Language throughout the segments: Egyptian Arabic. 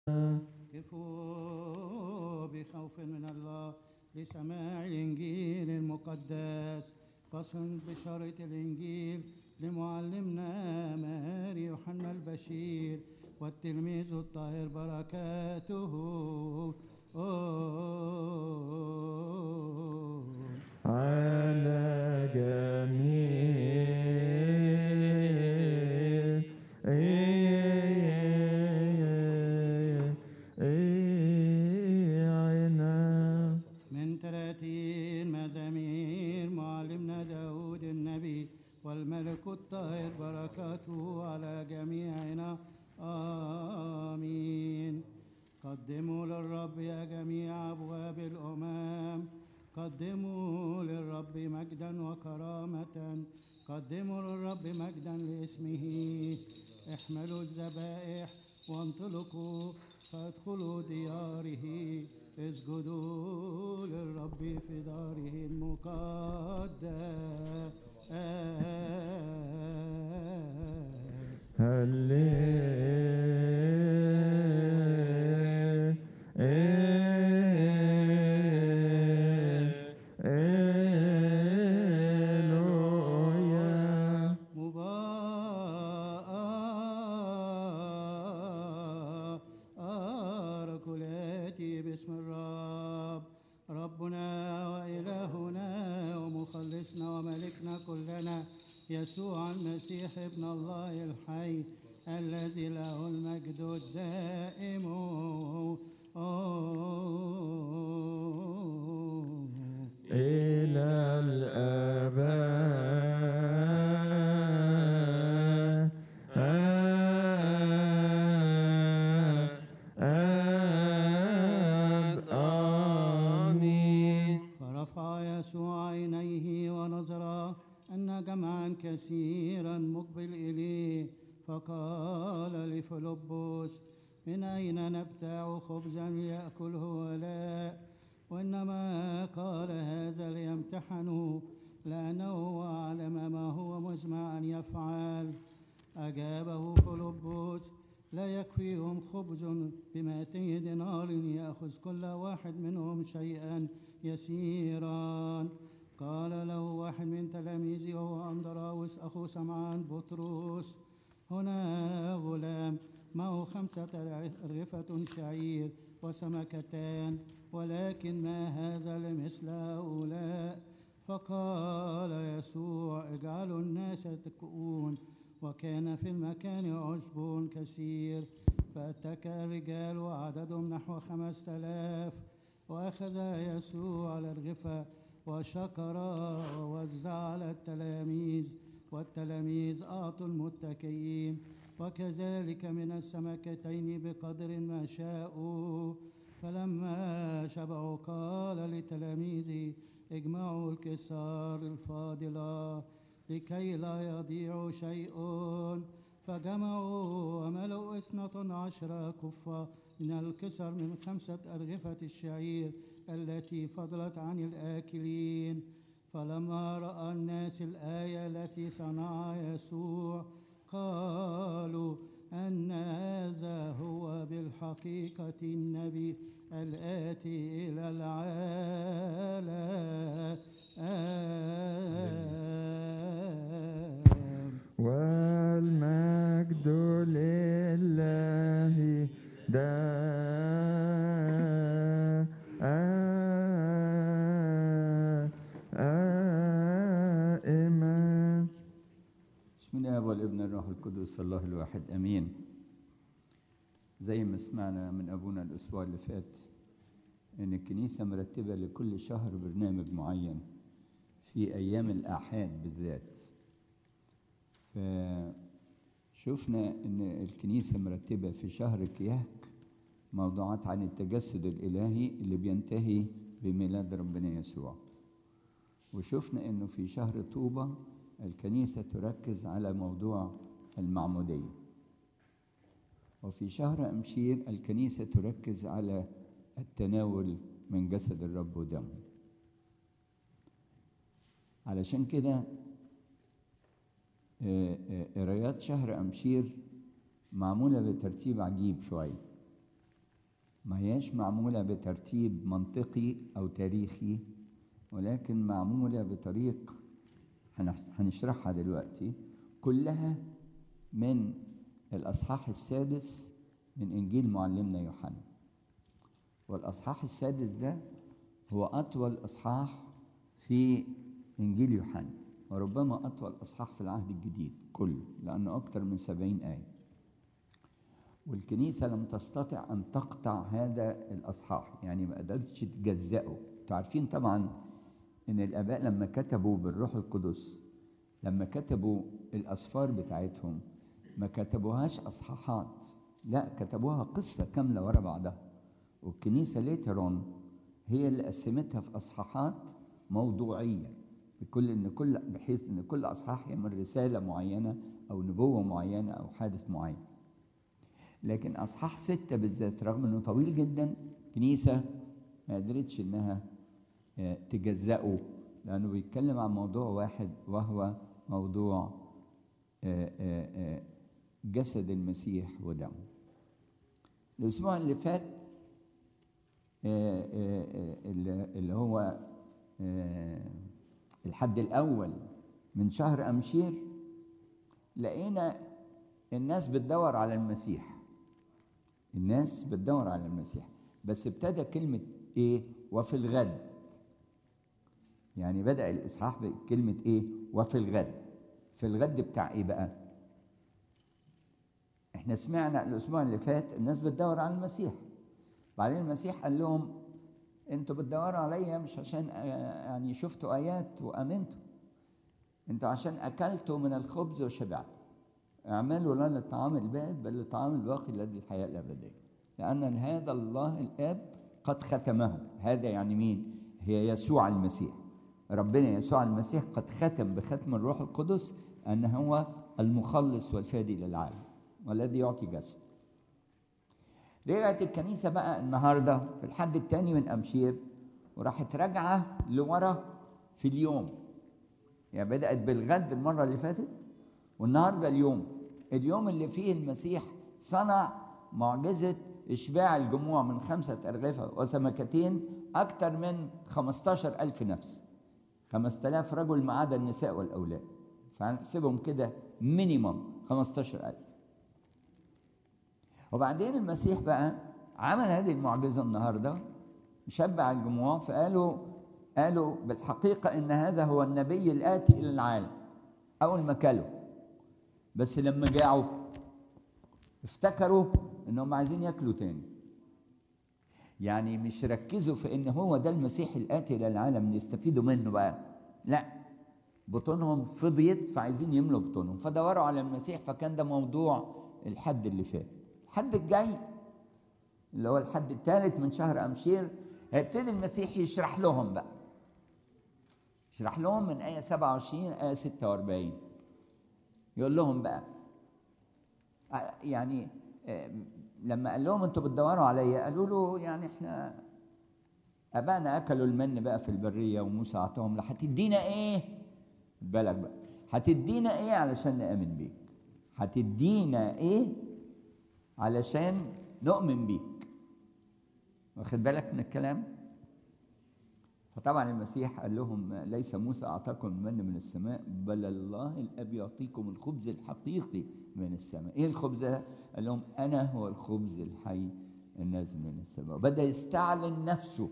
كفوا بخوف من الله لسماع الإنجيل المقدس فصل بشارة الإنجيل لمعلمنا ماري يوحنا البشير والتلميذ الطاهر بركاته على جميع عنا من ثلاثين مزامير معلمنا داود النبي والملك الطاهر بركاته على جميعنا آمين قدموا للرب يا جميع أبواب الأمم قدموا للرب مجدا وكرامة قدموا للرب مجدا لاسمه احملوا الذبائح وانطلقوا فادخلوا دياره اسجدوا للرب في داره المقدس هللويا مبارك الآتي باسم الرب ربنا وإلهنا ومخلصنا وملكنا كلنا يسوع المسيح ابن الله الحي الذي له المجد الدائم إلى الآباء آمين فرفع يسوع عينيه ونظر أن جمعا كثيرا مقبل إليه فقال لفيلبس من أين نبتاع خبزا ليأكله ولا وإنما قال هذا ليمتحنوا لأنه أعلم ما هو مزمع أن يفعل أجابه فيلبس لا يكفيهم خبز بمائتي دينار يأخذ كل واحد منهم شيئا يسيرا قال له واحد من تلاميذه وهو أندراوس أخو سمعان بطرس هنا غلام معه خمسة رغفة شعير وسمكتان ولكن ما هذا لمثل هؤلاء فقال يسوع اجعلوا الناس يتكئون وكان في المكان عشب كثير فاتكى الرجال وعددهم نحو خمسة آلاف وأخذ يسوع الأرغفة وشكر ووزع على التلاميذ والتلاميذ أعطوا المتكئين وكذلك من السمكتين بقدر ما شاءوا فلما شبعوا قال لتلاميذه اجمعوا الكسار الفاضلة لكي لا يضيع شيء فجمعوا وملوا اثنة عشر كفة من الكسر من خمسة أرغفة الشعير التي فضلت عن الآكلين فلما رأى الناس الآية التي صنعها يسوع قالوا أن هذا هو بالحقيقة النبي الآتي إلى العالم والمجد لله دائما بسم الله والابن الروح القدس الله الواحد امين زي ما سمعنا من ابونا الاسبوع اللي فات ان الكنيسه مرتبه لكل شهر برنامج معين في ايام الاحاد بالذات فشفنا ان الكنيسه مرتبه في شهر كياك موضوعات عن التجسد الالهي اللي بينتهي بميلاد ربنا يسوع وشفنا انه في شهر طوبة الكنيسة تركز على موضوع المعمودية وفي شهر أمشير الكنيسة تركز على التناول من جسد الرب ودمه علشان كده آه، آه، قرايات شهر أمشير معمولة بترتيب عجيب شوية ما هياش معمولة بترتيب منطقي أو تاريخي ولكن معمولة بطريق هنح- هنشرحها دلوقتي كلها من الأصحاح السادس من إنجيل معلمنا يوحنا والأصحاح السادس ده هو أطول إصحاح في إنجيل يوحنا وربما أطول إصحاح في العهد الجديد كله لأنه أكثر من سبعين آية والكنيسة لم تستطع أن تقطع هذا الأصحاح يعني ما قدرتش تجزأه انتوا عارفين طبعا إن الآباء لما كتبوا بالروح القدس لما كتبوا الأسفار بتاعتهم ما كتبوهاش أصحاحات لا كتبوها قصة كاملة ورا بعضها والكنيسة ليترون هي اللي قسمتها في أصحاحات موضوعية بكل إن كل بحيث إن كل أصحاح يعمل رسالة معينة أو نبوة معينة أو حادث معين لكن أصحاح ستة بالذات رغم إنه طويل جدا كنيسة ما قدرتش إنها آه، تجزأه لأنه بيتكلم عن موضوع واحد وهو موضوع آه، آه، آه، جسد المسيح ودمه الأسبوع اللي فات آه، آه، آه، اللي اللي هو آه، الحد الأول من شهر أمشير لقينا الناس بتدور على المسيح الناس بتدور على المسيح بس ابتدى كلمة إيه وفي الغد يعني بدأ الإصحاح بكلمة إيه وفي الغد في الغد بتاع إيه بقى احنا سمعنا الأسبوع اللي فات الناس بتدور على المسيح بعدين المسيح قال لهم انتوا بتدوروا عليا مش عشان آه، يعني شفتوا آيات وآمنتوا انتوا عشان أكلتوا من الخبز وشبعتوا اعملوا لا للطعام البائد بل للطعام الباقي الذي الحياة الأبدية لأن هذا الله الآب قد ختمه هذا يعني مين؟ هي يسوع المسيح ربنا يسوع المسيح قد ختم بختم الروح القدس أن هو المخلص والفادي للعالم والذي يعطي جسد رجعت الكنيسة بقى النهاردة في الحد الثاني من أمشير وراحت راجعة لورا في اليوم يعني بدأت بالغد المرة اللي فاتت والنهارده اليوم اليوم اللي فيه المسيح صنع معجزة إشباع الجموع من خمسة أرغفة وسمكتين أكثر من 15 ألف نفس 5000 رجل ما عدا النساء والأولاد فهنحسبهم كده مينيمم 15 ألف وبعدين المسيح بقى عمل هذه المعجزة النهاردة شبع الجموع فقالوا قالوا بالحقيقة إن هذا هو النبي الآتي إلى العالم أول ما كلوا بس لما جاعوا افتكروا انهم عايزين ياكلوا تاني يعني مش ركزوا في ان هو ده المسيح الاتي للعالم يستفيدوا منه بقى لا بطونهم فضيت فعايزين يملوا بطونهم فدوروا على المسيح فكان ده موضوع الحد اللي فات الحد الجاي اللي هو الحد الثالث من شهر امشير هيبتدي المسيح يشرح لهم بقى يشرح لهم من آية 27 آية 46 يقول لهم بقى آه، يعني آه، لما قال لهم انتوا بتدوروا عليا قالوا له يعني احنا ابائنا اكلوا المن بقى في البريه وموسى اعطاهم لا هتدينا ايه خد بالك بقى هتدينا ايه علشان نامن بيك هتدينا ايه علشان نؤمن بيك واخد بالك من الكلام فطبعا المسيح قال لهم ليس موسى اعطاكم المن من السماء بل الله الاب يعطيكم الخبز الحقيقي من السماء ايه الخبز ده قال لهم انا هو الخبز الحي النازل من السماء بدا يستعلن نفسه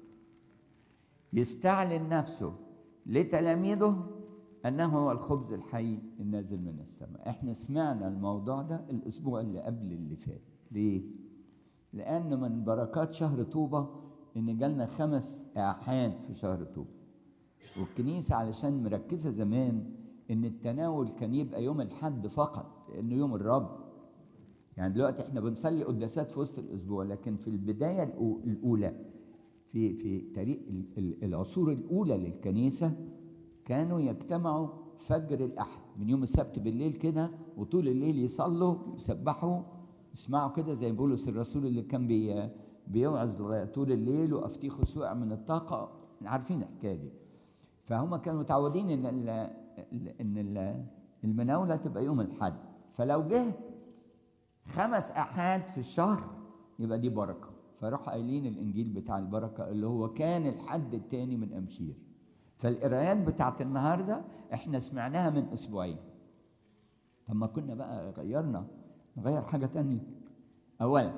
يستعلن نفسه لتلاميذه انه هو الخبز الحي النازل من السماء احنا سمعنا الموضوع ده الاسبوع اللي قبل اللي فات ليه لان من بركات شهر طوبه ان جالنا خمس اعحاد في شهر طوبه والكنيسه علشان مركزه زمان ان التناول كان يبقى يوم الحد فقط لانه يوم الرب يعني دلوقتي احنا بنصلي قداسات في وسط الاسبوع لكن في البدايه الأو- الاولى في في تاريخ ال- ال- العصور الاولى للكنيسه كانوا يجتمعوا فجر الاحد من يوم السبت بالليل كده وطول الليل يصلوا يسبحوا يسمعوا كده زي بولس الرسول اللي كان بي بيوعظ لغاية طول الليل وأفتيخ سوء من الطاقة عارفين الحكاية دي فهم كانوا متعودين إن ال إن ال المناولة تبقى يوم الحد فلو جه خمس أحاد في الشهر يبقى دي بركة فراح قايلين الانجيل بتاع البركه اللي هو كان الحد الثاني من امشير فالقرايات بتاعت النهارده احنا سمعناها من اسبوعين طب ما كنا بقى غيرنا نغير حاجه تانية اولا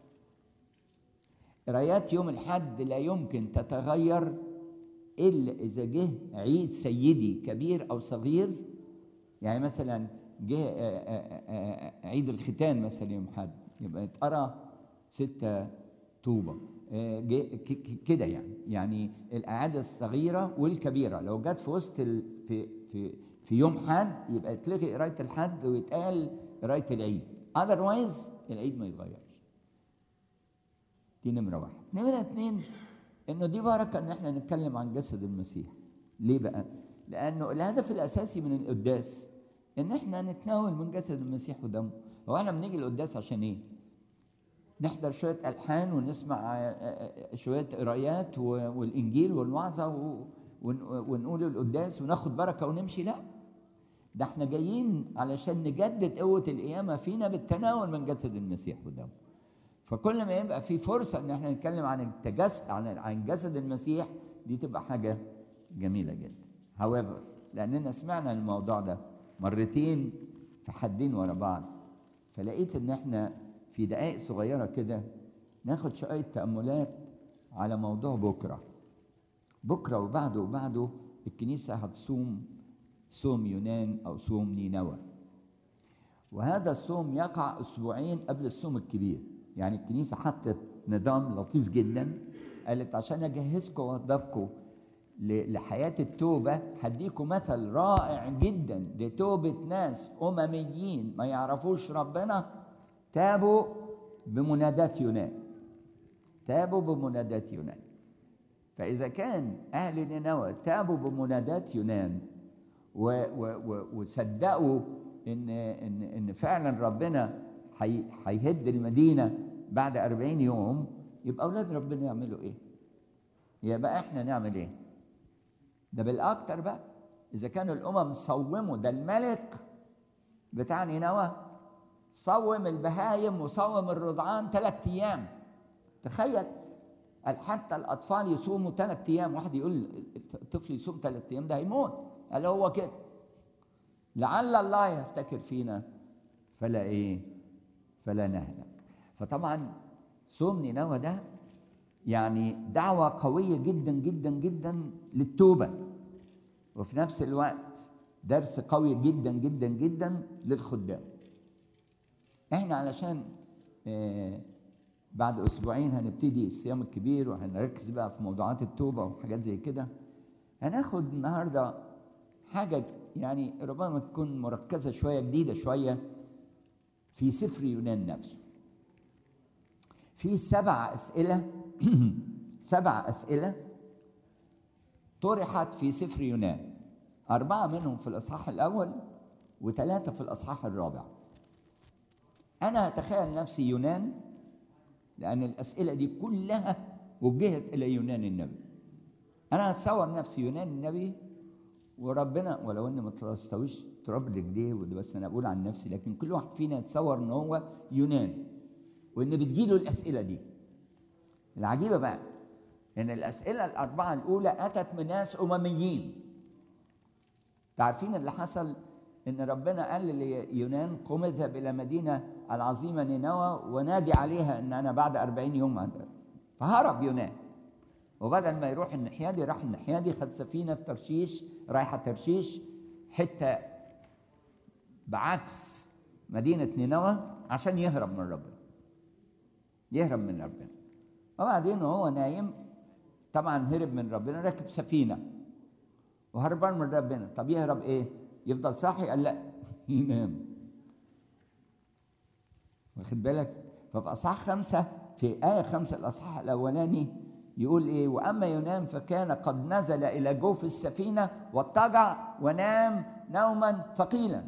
قرايات يوم الحد لا يمكن تتغير الا اذا جه عيد سيدي كبير او صغير يعني مثلا جه آه، آه، آه، عيد الختان مثلا يوم حد يبقى يتقرا ستة طوبة آه، جه ك- ك- كده يعني يعني الأعادة الصغيرة والكبيرة لو جت في وسط ال... في في في يوم حد يبقى تلغي قراية الحد ويتقال قراية العيد otherwise العيد ما يتغيرش دي نمرة واحد نمرة اتنين انه دي بركة ان احنا نتكلم عن جسد المسيح ليه بقى؟ لانه الهدف الاساسي من القداس ان احنا نتناول من جسد المسيح ودمه هو احنا بنيجي القداس عشان ايه؟ نحضر شوية ألحان ونسمع آه، آه، شوية قرايات و- والإنجيل والوعظة و- ون- ونقول القداس وناخد بركة ونمشي لا ده احنا جايين علشان نجدد قوة القيامة فينا بالتناول من جسد المسيح ودمه فكل ما يبقى في فرصة ان احنا نتكلم عن التجسد عن عن جسد المسيح دي تبقى حاجة جميلة جدا. however لأننا سمعنا الموضوع ده مرتين في حدين ورا بعض فلقيت ان احنا في دقائق صغيرة كده ناخد شوية تأملات على موضوع بكرة. بكرة وبعده وبعده الكنيسة هتصوم صوم يونان أو صوم نينوى. وهذا الصوم يقع اسبوعين قبل الصوم الكبير يعني الكنيسه حطت نظام لطيف جدا قالت عشان اجهزكم واوضبكم ل- لحياه التوبه هديكم مثل رائع جدا لتوبه ناس امميين ما يعرفوش ربنا تابوا بمنادات يونان تابوا بمنادات يونان فإذا كان أهل نينوى تابوا بمنادات يونان و و و وصدقوا إن إن إن فعلا ربنا هي- هيهد المدينة بعد 40 يوم يبقى أولاد ربنا يعملوا إيه؟ يبقى إحنا نعمل إيه؟ ده بالأكتر بقى إذا كانوا الأمم صوموا ده الملك بتاع نينوى صوم البهايم وصوم الرضعان ثلاث أيام تخيل قال حتى الاطفال يصوموا ثلاث ايام واحد يقول الطفل يصوم ثلاث ايام ده هيموت قال هو كده لعل الله يفتكر فينا فلا ايه فلا نهلك فطبعا صوم نينوى ده يعني دعوه قويه جدا جدا جدا للتوبه وفي نفس الوقت درس قوي جدا جدا جدا للخدام احنا علشان آه بعد اسبوعين هنبتدي الصيام الكبير وهنركز بقى في موضوعات التوبه وحاجات زي كده هناخد النهارده حاجه يعني ربما تكون مركزه شويه جديده شويه في سفر يونان نفسه في سبع اسئله سبع اسئله طرحت في سفر يونان اربعه منهم في الاصحاح الاول وثلاثه في الاصحاح الرابع انا اتخيل نفسي يونان لأن الأسئلة دي كلها وجهت إلى يونان النبي أنا أتصور نفسي يونان النبي وربنا ولو إن ما تستويش تراب رجليه وده بس أنا بقول عن نفسي لكن كل واحد فينا يتصور إن هو يونان وإن بتجيله الأسئلة دي العجيبة بقى إن الأسئلة الأربعة الأولى أتت من ناس أمميين تعرفين اللي حصل ان ربنا قال ليونان قم اذهب الى مدينه العظيمه نينوى ونادي عليها ان انا بعد أربعين يوم هذا فهرب يونان وبدل ما يروح الناحيه دي راح الناحيه دي خد سفينه في ترشيش رايحه ترشيش حته بعكس مدينه نينوى عشان يهرب من ربنا يهرب من ربنا وبعدين وهو نايم طبعا هرب من ربنا ركب سفينه وهربان من ربنا طب يهرب ايه يفضل صاحي قال لا ينام واخد بالك ففي اصحاح خمسه في ايه خمسه الاصحاح الاولاني يقول ايه واما ينام فكان قد نزل الى جوف السفينه واضطجع ونام نوما ثقيلا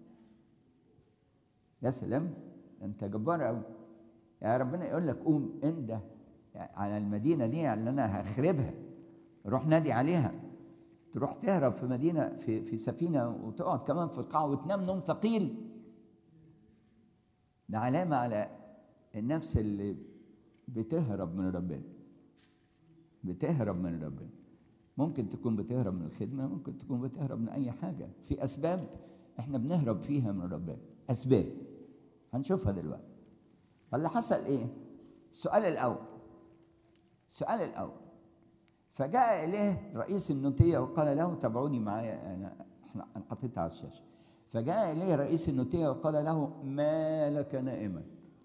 يا سلام انت جبار قوي يا ربنا يقول لك قوم انده على المدينه دي اللي انا هخربها روح نادي عليها تروح تهرب في مدينه في في سفينه وتقعد كمان في القاع وتنام نوم ثقيل ده علامه على النفس اللي بتهرب من ربنا بتهرب من ربنا ممكن تكون بتهرب من الخدمة ممكن تكون بتهرب من أي حاجة في أسباب إحنا بنهرب فيها من ربنا أسباب هنشوفها دلوقتي اللي حصل إيه السؤال الأول السؤال الأول فجاء إليه رئيس النوتية وقال له تابعوني معايا أنا إحنا أنا حطيتها على الشاشة فجاء إليه رئيس النوتية وقال له ما لك نائما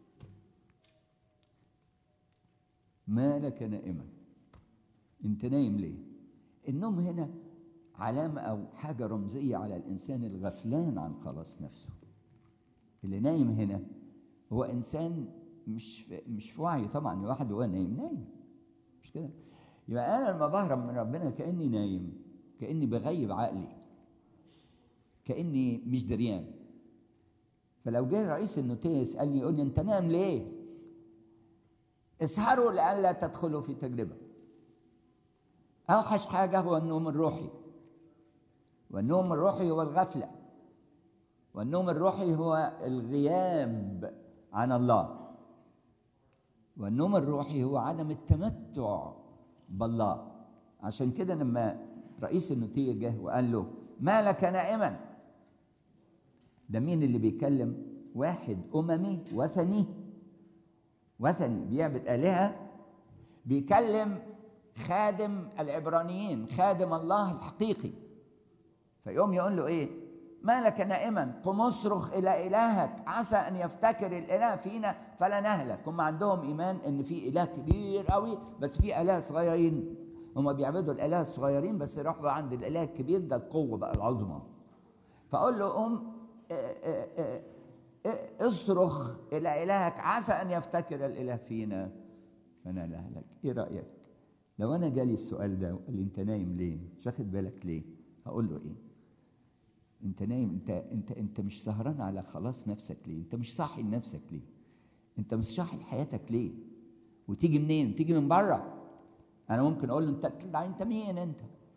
ما لك نائما انت نايم ليه النوم هنا علامة أو حاجة رمزية على الإنسان الغفلان عن خلاص نفسه اللي نايم هنا هو إنسان مش في مش في وعي طبعا واحد وهو نايم نايم مش كده يبقى أنا لما بهرب من ربنا كأني نايم كأني بغيب عقلي كأني مش دريان فلو جه رئيس النوتيه يسألني يقول لي أنت نايم ليه؟ اسهروا لئلا تدخلوا في تجربة أوحش حاجة هو النوم الروحي والنوم الروحي هو الغفلة والنوم الروحي هو الغياب عن الله والنوم الروحي هو عدم التمتع بالله عشان كده لما رئيس النوتية جه وقال له ما لك نائما ده مين اللي بيكلم واحد أممي وثني وثني بيعبد آلهة بيكلم خادم العبرانيين خادم الله الحقيقي فيقوم يقول له ايه ما لك نائما قم اصرخ الى الهك عسى ان يفتكر الاله فينا فلا نهلك هم عندهم ايمان ان في اله كبير قوي بس في اله صغيرين هم بيعبدوا الاله الصغيرين بس يروحوا عند الاله الكبير ده القوه بقى العظمى فاقول له قم اصرخ الى الهك عسى ان يفتكر الاله فينا فانا نهلك ايه رايك لو انا جالي السؤال ده وقال لي انت نايم ليه مش واخد بالك ليه هقول له ايه انت نايم انت انت انت مش سهران على خلاص نفسك ليه انت مش صاحي لنفسك ليه انت مش صاحي لحياتك ليه وتيجي منين تيجي من بره انا ممكن اقول له انت تطلع انت مين انت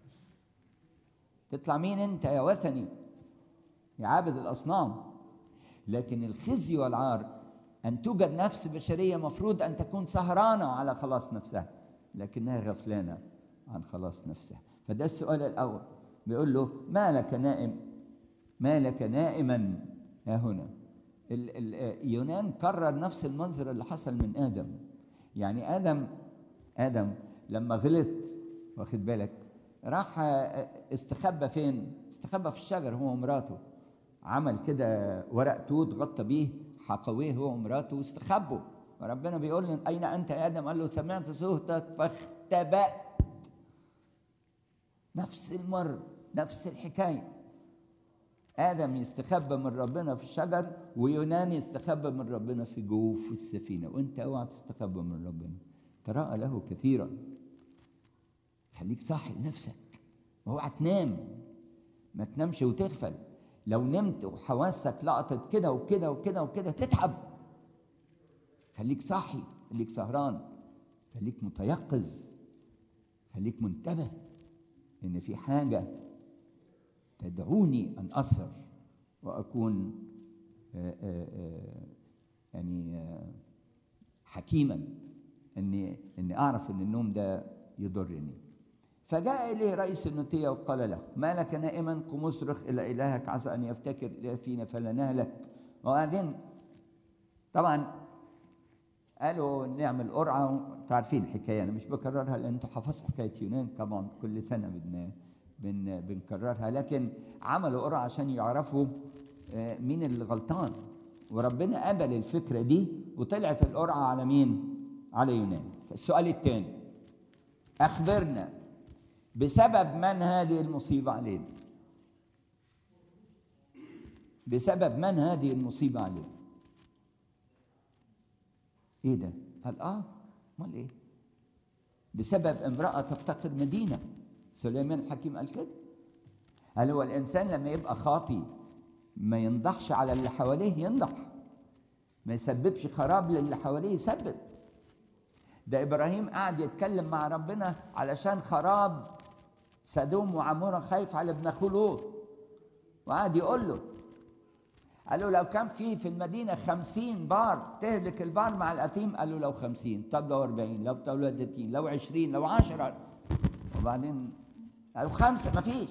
تطلع مين انت يا وثني يا عابد الاصنام لكن الخزي والعار ان توجد نفس بشريه مفروض ان تكون سهرانه على خلاص نفسها لكنها غفلانه عن خلاص نفسها فده السؤال الاول بيقول له ما لك نائم ما لك نائما ها هنا يونان كرر نفس المنظر اللي حصل من ادم يعني ادم ادم لما غلط واخد بالك راح استخبى فين استخبى في الشجر هو ومراته عمل كده ورق توت غطى بيه حقويه هو ومراته واستخبوا وربنا بيقول له اين انت يا ادم قال له سمعت صوتك فاختبأت نفس المر نفس الحكايه ادم يستخبى من ربنا في الشجر ويونان يستخبى من ربنا في جوف السفينه وانت اوعى تستخبى من ربنا تراءى له كثيرا خليك صاحي لنفسك اوعى تنام ما تنامش وتغفل لو نمت وحواسك لقطت كده وكده وكده وكده تتعب خليك صاحي خليك سهران خليك متيقظ خليك منتبه ان في حاجه تدعوني ان اسهر واكون آآ آآ يعني حكيما اني اني اعرف ان النوم ده يضرني فجاء اليه رئيس النوتيه وقال له ما لك نائما قم اصرخ الى الهك عسى ان يفتكر فينا فلا نهلك وبعدين طبعا قالوا نعمل قرعه تعرفين الحكايه انا مش بكررها لان انتوا حفظتوا حكايه يونان طبعا كل سنه بدنا بن بنكررها لكن عملوا قرعه عشان يعرفوا مين اللي غلطان وربنا قبل الفكره دي وطلعت القرعه على مين؟ على يونان السؤال الثاني اخبرنا بسبب من هذه المصيبه علينا بسبب من هذه المصيبه علينا ايه ده قال اه امال ايه بسبب امراه تفتقر مدينه سليمان الحكيم قال كده قال هو الانسان لما يبقى خاطي ما ينضحش على اللي حواليه ينضح ما يسببش خراب للي حواليه يسبب ده ابراهيم قعد يتكلم مع ربنا علشان خراب سدوم وعموره خايف على ابن اخوه لوط وقعد يقول له قالوا لو كان في في المدينة خمسين بار تهلك البار مع الأثيم قالوا لو خمسين طب لو أربعين لو ثلاثين لو عشرين لو عشرة وبعدين قالوا خمسة ما فيش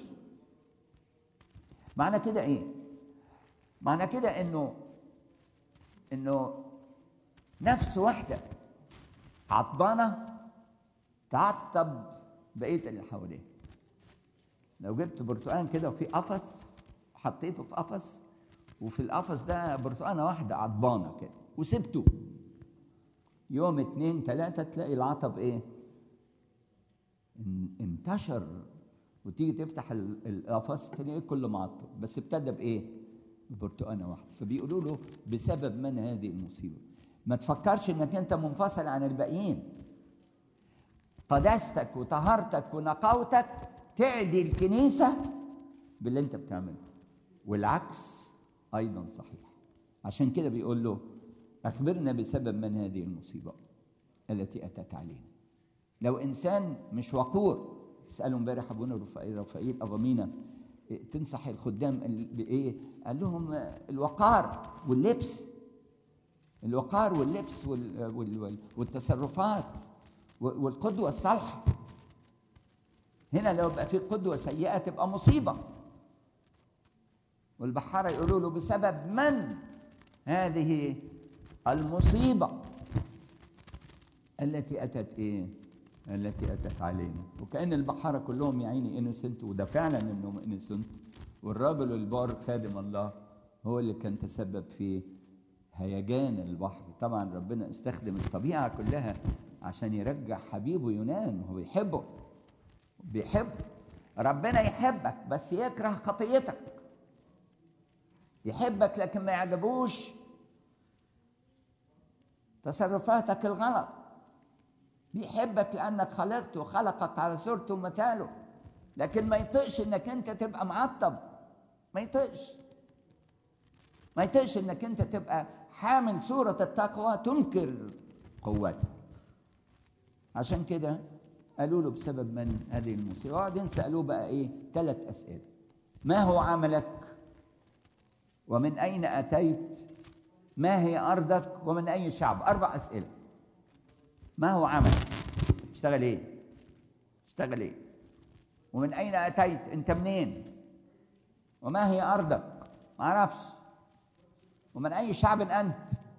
معنى كده إيه؟ معنى كده إنه إنه نفس واحدة عطبانة تعطب بقية اللي حواليها لو جبت برتقان كده وفي قفص حطيته في قفص وفي القفص ده برتقانه واحده عضبانه كده وسبته يوم اتنين تلاته تلاقي العطب ايه؟ ان- انتشر وتيجي تفتح ال- القفص تلاقيه كله معطب بس ابتدى بايه؟ ببرتقانه واحده فبيقولوا له بسبب من هذه المصيبه ما تفكرش انك انت منفصل عن الباقيين قداستك وطهارتك ونقاوتك تعدي الكنيسه باللي انت بتعمله والعكس ايضا صحيح عشان كده بيقول له اخبرنا بسبب من هذه المصيبه التي اتت علينا لو انسان مش وقور سالوا امبارح ابونا رفائيل رفائيل افامينا إيه، تنصح الخدام ال- بايه قال لهم آه، الوقار واللبس الوقار واللبس وال- وال- وال- والتصرفات و- والقدوه الصالحه هنا لو بقى في قدوه سيئه تبقى مصيبه والبحارة يقولوا له بسبب من هذه المصيبة التي أتت إيه؟ التي أتت علينا وكأن البحارة كلهم يا عيني إنسنت وده فعلا إنهم إنسنت والراجل البار خادم الله هو اللي كان تسبب في هيجان البحر طبعا ربنا استخدم الطبيعة كلها عشان يرجع حبيبه يونان وهو بيحبه بيحبه ربنا يحبك بس يكره خطيتك يحبك لكن ما يعجبوش تصرفاتك الغلط بيحبك لانك خلقته وخلقك على صورته ومثاله لكن ما يطيقش انك انت تبقى معطب ما يطيقش ما يطيقش انك انت تبقى حامل صورة التقوى تنكر قوتها عشان كده قالوا له بسبب من هذه المصيبة وبعدين سألوه بقى ايه ثلاث أسئلة ما هو عملك ومن أين أتيت ما هي أرضك ومن أي شعب أربع أسئلة ما هو عملك تشتغل إيه تشتغل إيه ومن أين أتيت أنت منين وما هي أرضك ما أعرفش ومن أي شعب أنت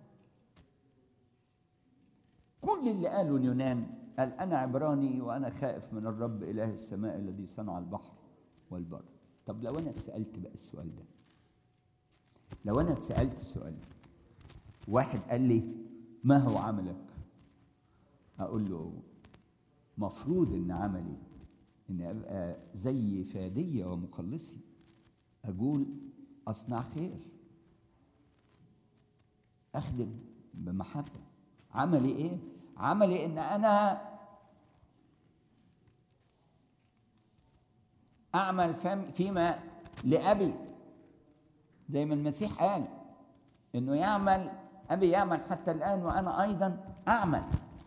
كل اللي قاله اليونان قال أنا عبراني وأنا خائف من الرب إله السماء الذي صنع البحر والبر طب لو أنا اتسألت بقى السؤال ده لو أنا اتسألت السؤال ده واحد قال لي ما هو عملك أقول له مفروض إن عملي إن أبقى زي فادية ومخلصي أقول أصنع خير أخدم بمحبة عملي إيه؟ عملي إن أنا أعمل فم- فيما لأبي زي ما المسيح قال إنه يعمل أبي يعمل حتى الآن وأنا أيضا أعمل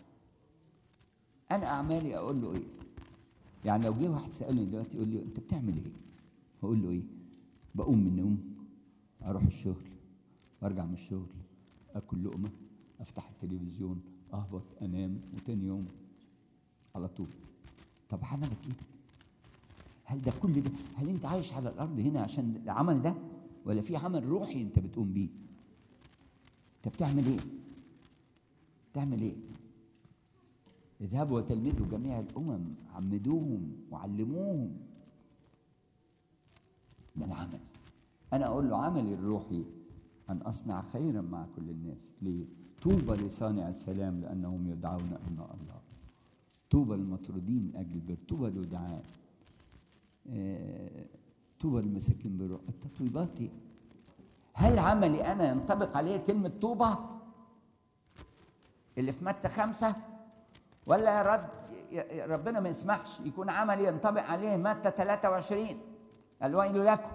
أنا أعمالي أقول له إيه؟ يعني لو جه واحد سألني دلوقتي يقول لي أنت بتعمل إيه؟ هقول له إيه؟ بقوم من النوم أروح الشغل وأرجع من الشغل آكل لقمة أفتح التلفزيون أهبط أنام وتاني يوم على طول طب عملك إيه؟ هل ده كل ده هل أنت عايش على الأرض هنا عشان العمل ده؟ ولا في عمل روحي أنت بتقوم بيه؟ أنت بتعمل إيه؟ بتعمل إيه؟ اذهبوا وتلمذوا جميع الامم عمدوهم وعلموهم ده العمل انا اقول له عملي الروحي ان اصنع خيرا مع كل الناس ليه طوبى لصانع السلام لانهم يدعون ابناء الله طوبى للمطرودين من اجل البر طوبى للدعاء آه، طوبى للمساكين بالروح التطويبات دي هل عملي انا ينطبق عليه كلمه طوبى اللي في متى خمسه ولا يا رد يا- ربنا ما يسمحش يكون عمل ينطبق عليه متى 23 الويل لكم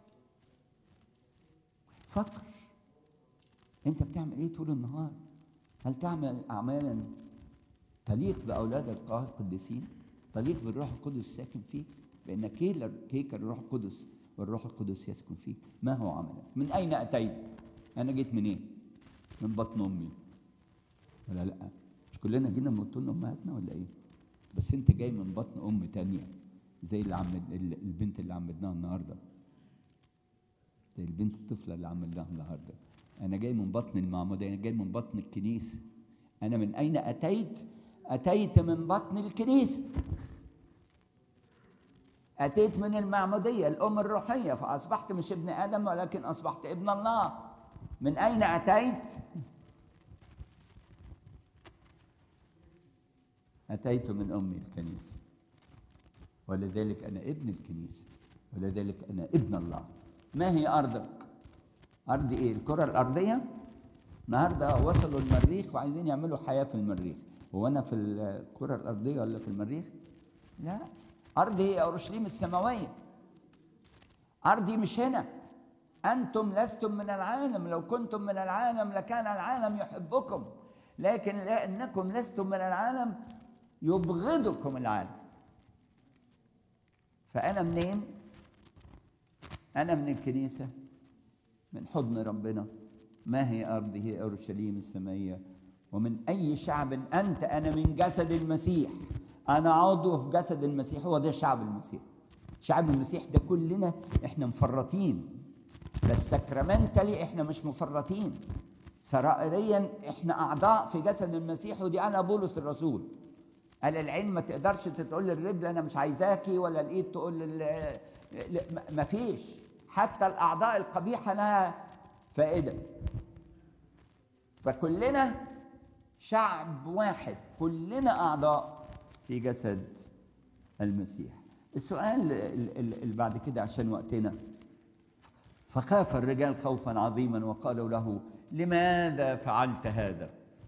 فكر انت بتعمل ايه طول النهار هل تعمل اعمالا تليق باولاد القديسين تليق بالروح القدس الساكن فيك لانك هيكل هيكل الروح القدس والروح القدس يسكن فيك ما هو عملك من أين أتيت أنا جيت منين من بطن أمي ولا لا مش كلنا جينا من بطن أمهاتنا ولا إيه بس أنت جاي من بطن أم تانية زي اللي عم البنت اللي عمدناها النهارده زي البنت الطفلة اللي عملناها النهارده أنا جاي من بطن المعمودية أنا جاي من بطن الكنيسة أنا من أين أتيت؟ أتيت من بطن الكنيسة أتيت من المعمودية الأم الروحية فأصبحت مش ابن آدم ولكن أصبحت ابن الله من أين أتيت؟ أتيت من أمي الكنيسة ولذلك أنا ابن الكنيسة ولذلك أنا ابن الله ما هي أرضك؟ أرض إيه؟ الكرة الأرضية؟ النهارده وصلوا المريخ وعايزين يعملوا حياة في المريخ هو أنا في الكرة الأرضية ولا في المريخ؟ لا أرضي هي أورشليم السماوية أرضي مش هنا أنتم لستم من العالم لو كنتم من العالم لكان العالم يحبكم لكن لأنكم لستم من العالم يبغضكم العالم فأنا منين؟ أنا من الكنيسة من حضن ربنا ما هي أرضي هي أورشليم السمائية ومن أي شعب أنت أنا من جسد المسيح أنا عضو في جسد المسيح هو ده شعب المسيح شعب المسيح ده كلنا إحنا مفرطين بس سكرمنتالي إحنا مش مفرطين سرائريا إحنا أعضاء في جسد المسيح ودي أنا بولس الرسول قال العين ما تقدرش تقول للرجل أنا مش عايزاكي ولا الإيد تقول لل... ما فيش حتى الأعضاء القبيحة لها فائدة فكلنا شعب واحد كلنا أعضاء في جسد المسيح السؤال اللي بعد كده عشان وقتنا فخاف الرجال خوفا عظيما وقالوا له لماذا فعلت هذا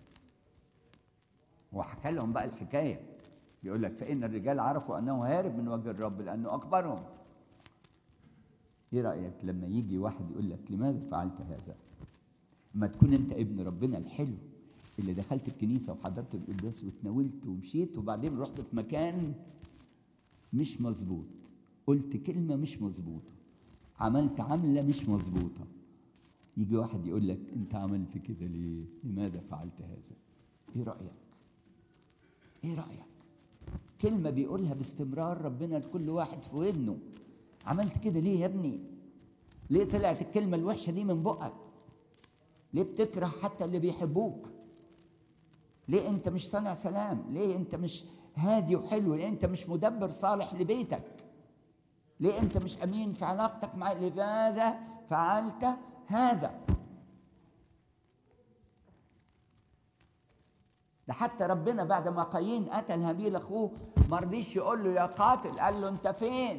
وحكى لهم بقى الحكاية يقول لك فإن الرجال عرفوا أنه هارب من وجه الرب لأنه أخبرهم ايه رايك لما يجي واحد يقول لك لماذا فعلت هذا ما تكون انت ابن ربنا الحلو اللي دخلت الكنيسه وحضرت القداس وتناولت ومشيت وبعدين رحت في مكان مش مظبوط قلت كلمه مش مظبوطه عملت عمله مش مظبوطه يجي واحد يقول لك انت عملت كده ليه لماذا فعلت هذا ايه رايك ايه رايك كلمه بيقولها باستمرار ربنا لكل واحد في ودنه عملت كده ليه يا ابني ليه طلعت الكلمة الوحشة دي من بقك ليه بتكره حتى اللي بيحبوك ليه انت مش صانع سلام ليه انت مش هادي وحلو ليه انت مش مدبر صالح لبيتك ليه انت مش امين في علاقتك مع لماذا فعلت هذا ده حتى ربنا بعد ما قايين قتل هابيل اخوه ما رضيش يقول له يا قاتل قال له انت فين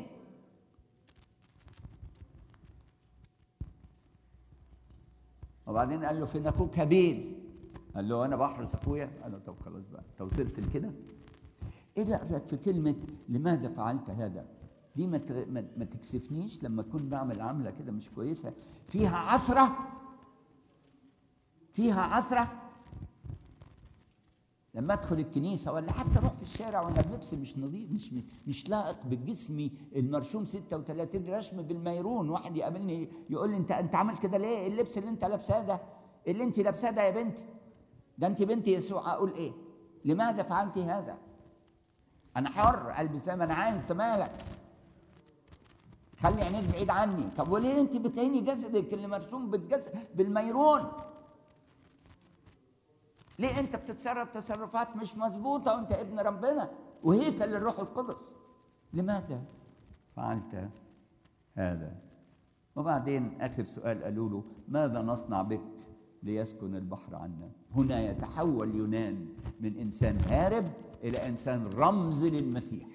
وبعدين قال له فين اخوك هابيل قال له انا بحرس اخويا قال له طب خلاص بقى انت وصلت لكده ايه رايك في كلمه لماذا فعلت هذا دي ما ما تكسفنيش لما اكون بعمل عمله كده مش كويسه فيها عثره فيها عثره لما ادخل الكنيسه ولا حتى اروح في الشارع وانا بلبس مش نظيف مش مش لائق بجسمي المرشوم 36 رشم بالميرون واحد يقابلني يقول لي انت انت عامل كده ليه؟ إيه اللبس اللي انت لابساه ده؟ اللي انت لابساه ده يا بنتي ده انت بنت يسوع اقول ايه؟ لماذا فعلت هذا؟ انا حر البس زي ما انا عايز انت مالك؟ خلي عينيك بعيد عني طب وليه انت بتهيني جسدك اللي مرسوم بالجسد بالميرون ليه انت بتتصرف تصرفات مش مظبوطه وانت ابن ربنا وهيكل للروح القدس لماذا فعلت هذا وبعدين اخر سؤال قالوا له ماذا نصنع بك ليسكن البحر عنا هنا يتحول يونان من انسان هارب الى انسان رمز للمسيح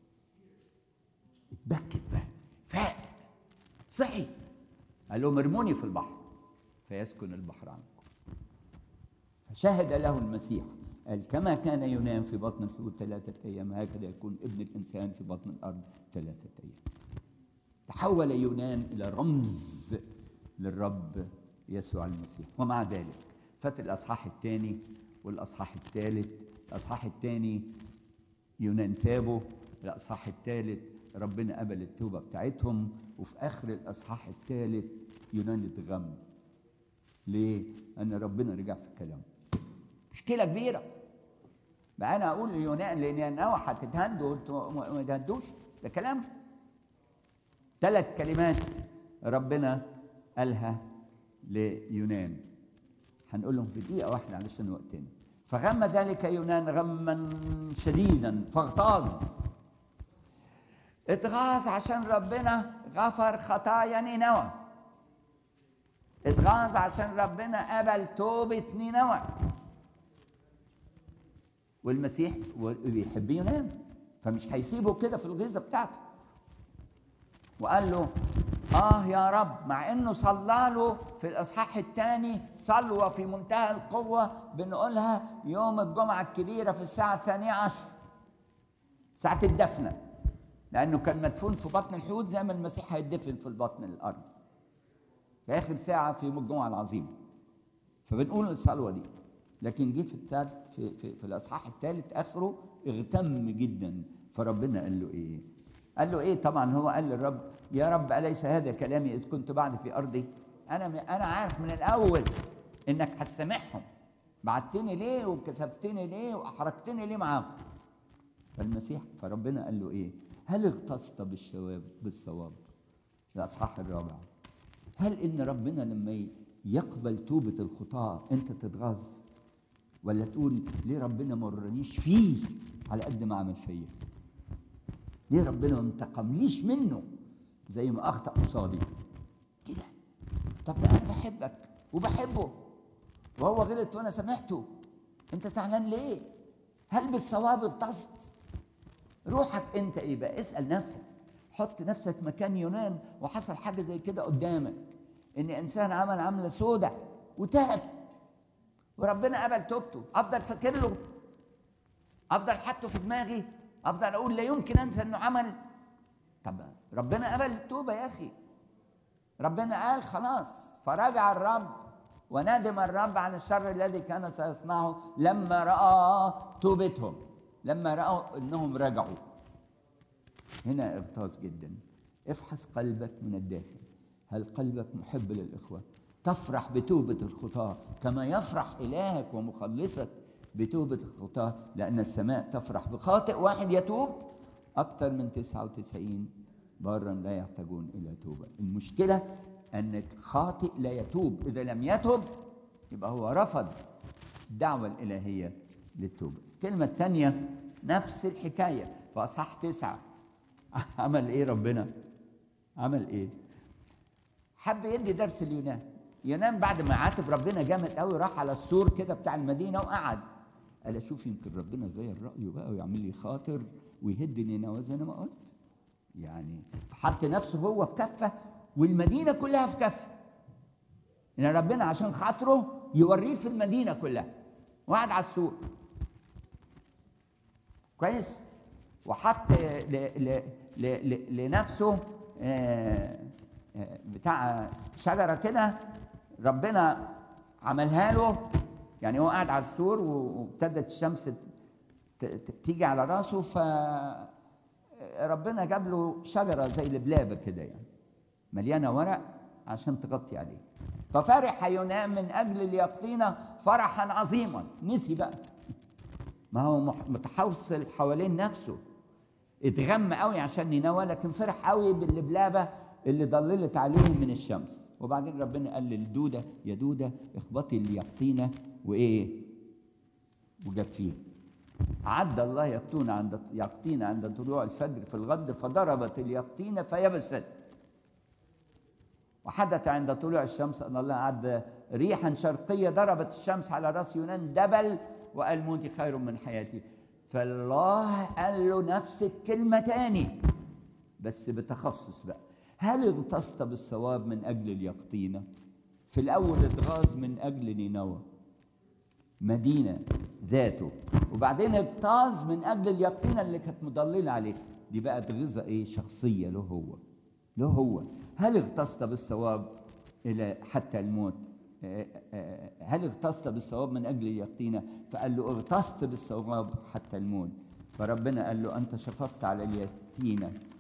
اتبكت بقى فاق صحي قال لهم ارموني في البحر فيسكن البحر عنكم فشهد له المسيح قال كما كان يونان في بطن الحوت ثلاثة أيام هكذا يكون ابن الإنسان في بطن الأرض ثلاثة أيام تحول يونان إلى رمز للرب يسوع المسيح ومع ذلك فات الأصحاح الثاني والأصحاح الثالث الأصحاح الثاني يونان تابوا الأصحاح الثالث ربنا قبل التوبة بتاعتهم وفي آخر الأصحاح الثالث يونان اتغم ليه؟ أن ربنا رجع في الكلام مشكلة كبيرة بقى أنا أقول ليونان لأن نوى هتتهدوا وأنتوا ما ما تهدوش ده كلام ثلاث كلمات ربنا قالها ليونان هنقولهم في دقيقة واحدة علشان وقتنا فغم ذلك يونان غما شديدا فاغتاظ اتغاظ عشان ربنا غفر خطايا نينوى اتغاظ عشان ربنا قبل توبة نينوى والمسيح بيحب يونان فمش هيسيبه كده في الغيظة بتاعته وقال له اه يا رب مع انه صلى له في الاصحاح الثاني صلوه في منتهى القوه بنقولها يوم الجمعه الكبيره في الساعه الثانيه عشر ساعه الدفنه لانه كان مدفون في بطن الحوت زي ما المسيح هيدفن في البطن الارض في اخر ساعه في يوم الجمعه العظيم فبنقول الصلوه دي لكن جه في الثالث في, في, في الاصحاح الثالث اخره اغتم جدا فربنا قال له ايه؟ قال له ايه طبعا هو قال للرب يا رب اليس هذا كلامي اذ كنت بعد في ارضي انا انا عارف من الاول انك هتسامحهم بعتني ليه وكسفتني ليه واحرجتني ليه معاهم فالمسيح فربنا قال له ايه هل اغتصت بالشواب بالصواب الاصحاح الرابع هل ان ربنا لما يقبل توبه الخطاه انت تتغاظ ولا تقول ليه ربنا ما ورانيش فيه على قد ما عمل فيا ليه ربنا ما انتقمليش منه زي ما اخطا قصادي كده طب انا بحبك وبحبه وهو غلط وانا سامحته انت زعلان ليه هل بالصواب اغتصت روحك انت ايه بقى اسال نفسك حط نفسك مكان يونان وحصل حاجه زي كده قدامك ان انسان عمل عمله سودة وتعب وربنا قبل توبته افضل فاكر له افضل حاطه في دماغي افضل اقول لا يمكن انسى انه عمل طب ربنا قبل التوبه يا اخي ربنا قال خلاص فرجع الرب وندم الرب عن الشر الذي كان سيصنعه لما راى توبتهم لما راوا انهم رجعوا هنا اغتاظ جدا افحص قلبك من الداخل هل قلبك محب للاخوه تفرح بتوبه الخطاه كما يفرح الهك ومخلصك بتوبة الخطاة لأن السماء تفرح بخاطئ واحد يتوب أكثر من 99 برا لا يحتاجون إلى توبة المشكلة أن خاطئ لا يتوب إذا لم يتوب يبقى هو رفض الدعوة الإلهية للتوبة الكلمة الثانية نفس الحكاية في أصحاح تسعة عمل إيه ربنا؟ عمل إيه؟ حب يدي درس اليونان يونان بعد ما عاتب ربنا جامد قوي راح على السور كده بتاع المدينة وقعد قال اشوف يمكن ربنا يغير رايه بقى ويعمل لي خاطر ويهد نينوى زي ما قلت يعني حط نفسه هو في كفه والمدينه كلها في كفه ان ربنا عشان خاطره يوريه في المدينه كلها وقعد على السور كويس وحط ل ل ل ل لنفسه آه بتاع شجره كده ربنا عملها له يعني هو قاعد على السور وابتدت الشمس تيجي على راسه ف ربنا جاب له شجره زي البلابه كده يعني مليانه ورق عشان تغطي عليه ففرح يونان من اجل اليقطينه فرحا عظيما نسي بقى ما هو متحوصل حوالين نفسه اتغم قوي عشان نينوى لكن فرح قوي باللبلابه اللي ضللت عليه من الشمس وبعدين ربنا قال للدودة يا دودة اخبطي اليقطينة وإيه وجفيه عد الله يقطون عند يقطين عند طلوع الفجر في الغد فضربت اليقطينة فيبست وحدث عند طلوع الشمس أن الله عد ريحا شرقية ضربت الشمس على رأس يونان دبل وقال موتي خير من حياتي فالله قال له نفس الكلمة تاني بس بتخصص بقى هل اغتصت بالصواب من اجل اليقطينه في الاول اتغاظ من اجل نينوى مدينه ذاته وبعدين اغتاظ من اجل اليقطينه اللي كانت مضلله عليه دي بقت غذاء ايه شخصيه له هو له هو هل اغتصت بالصواب الى حتى الموت هل اغتصت بالصواب من اجل اليقطينه فقال له اغتصت بالصواب حتى الموت فربنا قال له انت شفقت على اليتيمه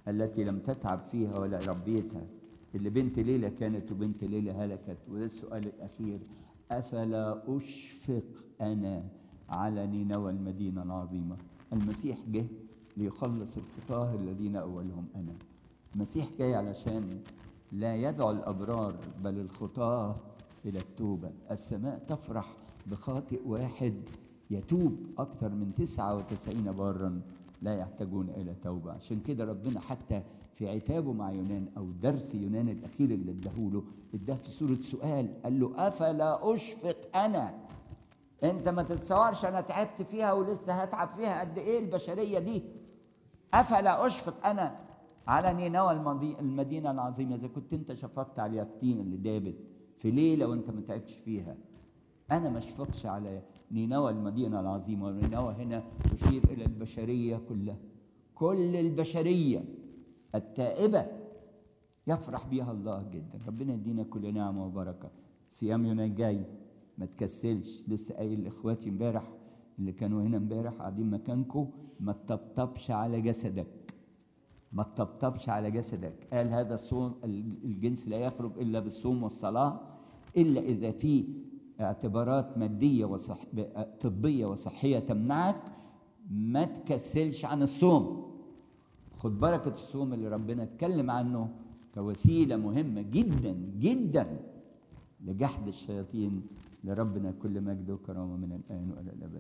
التي لم تتعب فيها ولا ربيتها اللي بنت ليلى كانت وبنت ليلى هلكت وده السؤال الأخير أفلا أشفق أنا على نينوى المدينة العظيمة المسيح جه ليخلص الخطاه الذين أولهم أنا المسيح جاي علشان لا يدعو الأبرار بل الخطاه إلى التوبة السماء تفرح بخاطئ واحد يتوب أكثر من 99 بارا لا يحتاجون إلى توبة عشان كده ربنا حتى في عتابه مع يونان أو درس يونان الأخير اللي اداهوله اداه في صورة سؤال قال له أفلا أشفق أنا أنت ما تتصورش أنا تعبت فيها ولسه هتعب فيها قد إيه البشرية دي أفلا أشفق أنا على نينوى المضي- المدينة العظيمة إذا كنت أنت شفقت على يقطين اللي دابت في ليلة وأنت ما تعبتش فيها أنا ما أشفقش على نينوى المدينة العظيمة ونينوى هنا تشير إلى البشرية كلها كل البشرية التائبة يفرح بها الله جدا ربنا يدينا كل نعمة وبركة صيام يونان جاي ما تكسلش لسه قايل لاخواتي امبارح اللي كانوا هنا امبارح قاعدين مكانكم ما تطبطبش على جسدك ما تطبطبش على جسدك قال هذا الصوم الجنس لا يخرج الا بالصوم والصلاه الا اذا في اعتبارات ماديه وصح طبيه وصحيه تمنعك ما تكسلش عن الصوم خد بركه الصوم اللي ربنا اتكلم عنه كوسيله مهمه جدا جدا لجحد الشياطين لربنا كل مجد وكرامه من الان والى الابد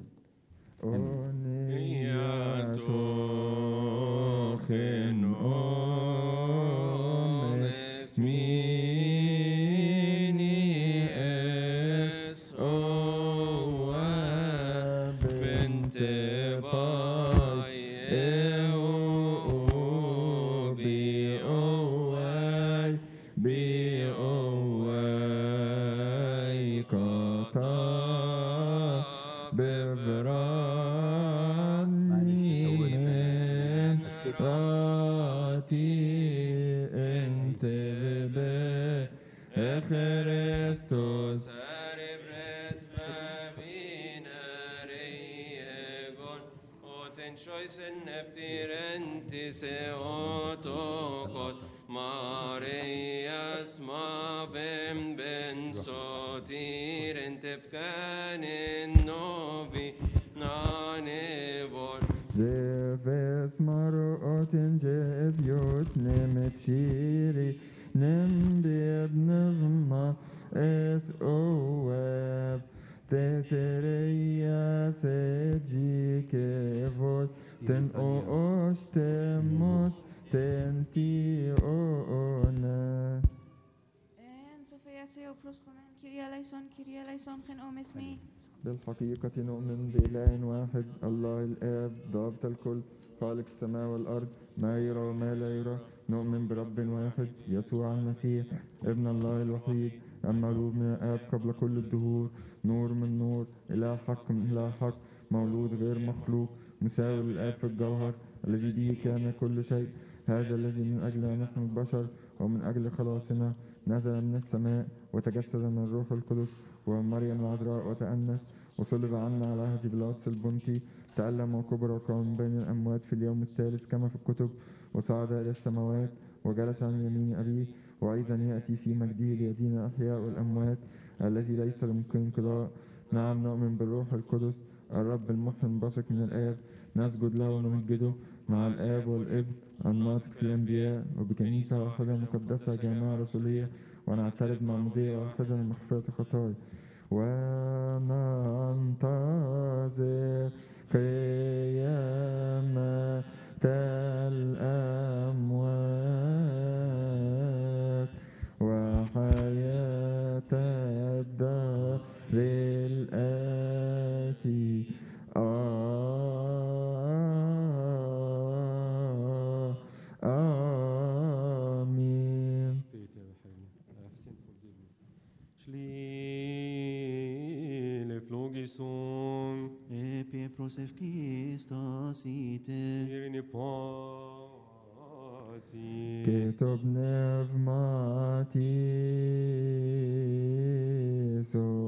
أنياتوخن أمس ميني اس أواب بنت باي او بي أواي بي أواي كتا بفراني من راتي انت ببه خريستوس Cerebres favinariegon, oten choisen neptirentis eotokos, Marias mavem ben sotiren tefkanen novi nanevon. Deves marot in jeviot nemet shiri nem bib nevma es oeb tetereia seji kevot ten o ostemos ten ti onas En Sofia Seo Proschomen, Kyrie eleison, Kyrie eleison, gen omes mi. بالحقيقة نؤمن بإله واحد الله الآب ضابط الكل خالق السماء والأرض ما يرى وما لا يرى نؤمن برب واحد يسوع المسيح ابن الله الوحيد المولود من الآب قبل كل الدهور نور من نور إله حق من إله حق مولود غير مخلوق مساوي للآب في الجوهر الذي به كان كل شيء هذا الذي من أجلنا نحن البشر ومن أجل خلاصنا نزل من السماء وتجسد من الروح القدس ومن مريم العذراء وتأنس وصلب عنا على عهد بيلاطس البنطي تألم وكبر وقام بين الأموات في اليوم الثالث كما في الكتب وصعد إلى السماوات وجلس عن يمين أبيه وأيضا يأتي في مجده ليدين الأحياء والأموات الذي ليس لممكن انقضاء نعم نؤمن بالروح القدس الرب المحيي المنبثق من الآب نسجد له ونمجده مع الآب والابن الناطق في الأنبياء وبكنيسة واحدة مقدسة جامعة رسولية ونعترف معمودية واحدة لمغفرة الخطايا وننتظر قيامة الأموات وحياة الدار الآتي آه آمين Schlile flogisum, Επί προσευχής είτε irine pasi. que tu pneumati